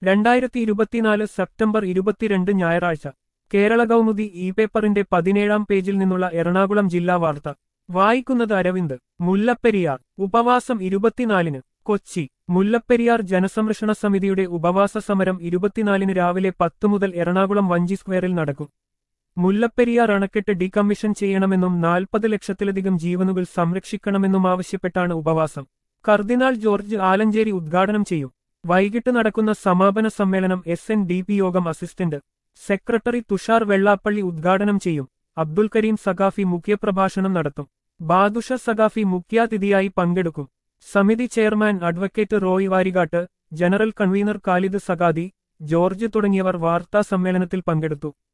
രണ്ടായിരത്തി ഇരുപത്തിനാല് സെപ്റ്റംബർ ഇരുപത്തിരണ്ട് ഞായറാഴ്ച കേരള കൗമുദി ഇ പേപ്പറിന്റെ പതിനേഴാം പേജിൽ നിന്നുള്ള എറണാകുളം ജില്ലാ വാർത്ത വായിക്കുന്നത് അരവിന്ദ് മുല്ലപ്പെരിയാർ ഉപവാസം ഇരുപത്തിനാലിന് കൊച്ചി മുല്ലപ്പെരിയാർ ജനസംരക്ഷണ സമിതിയുടെ ഉപവാസ സമരം ഇരുപത്തിനാലിന് രാവിലെ പത്ത് മുതൽ എറണാകുളം വഞ്ചി സ്ക്വയറിൽ നടക്കും മുല്ലപ്പെരിയാർ അണക്കെട്ട് ഡീകമ്മീഷൻ ചെയ്യണമെന്നും നാൽപ്പത് ലക്ഷത്തിലധികം ജീവനുകൾ സംരക്ഷിക്കണമെന്നും ആവശ്യപ്പെട്ടാണ് ഉപവാസം കർദിനാൾ ജോർജ് ആലഞ്ചേരി ഉദ്ഘാടനം ചെയ്യും വൈകിട്ട് നടക്കുന്ന സമാപന സമ്മേളനം S N D P Yogam assistant secretary Thushar Vellappally ഉദ്ഘാടനം ചെയ്യും അബ്ദുൽ കരീം സഖാഫി മുഖ്യപ്രഭാഷണം നടത്തും ബാദുഷ സഖാഫി മുഖ്യാതിഥിയായി പങ്കെടുക്കും സമിതി chairman advocate Roy Varikattu general convener Khalid Saqafi George തുടങ്ങിയവർ വാർത്താ സമ്മേളനത്തിൽ പങ്കെടുത്തു